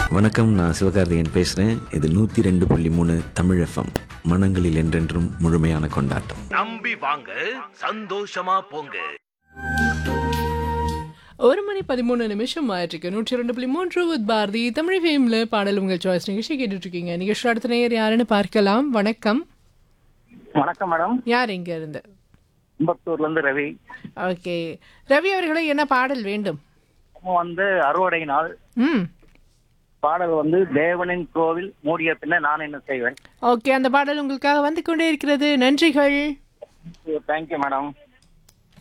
வணக்கம் நான் சிவகார்த்திகேயன் பேசுகிறேன் இது நூற்றி ரெண்டு புள்ளி மூணு தமிழ் எஃப்எம் மனங்களில் என்றென்றும் முழுமையான கொண்டாட்டம் நம்பி வாங்க சந்தோஷமா போங்க ஒரு மணி பதிமூணு நிமிஷம் ஆயிட்டிருக்கு நூற்றி ரெண்டு புள்ளி மூன்று வித் பாரதி தமிழ் ஃபேமில் பாடல் உங்கள் சாய்ஸ் நிகழ்ச்சி கேட்டுட்டு இருக்கீங்க நிகழ்ச்சி அடுத்த நேயர் யாருன்னு பார்க்கலாம் வணக்கம் வணக்கம் மேடம் யார் இங்க இருந்து கும்பத்தூர்ல இருந்து ரவி ஓகே ரவி அவர்களே என்ன பாடல் வேண்டும் நம்ம வந்து அறுவடை நாள் ம் பாடல் வந்து தேவனின் கோவில் மூடிய பின்ன நான் என்ன செய்வேன் ஓகே அந்த பாடல் உங்களுக்காக வந்து கொண்டே இருக்கிறது நன்றிகள் தேங்க்யூ மேடம்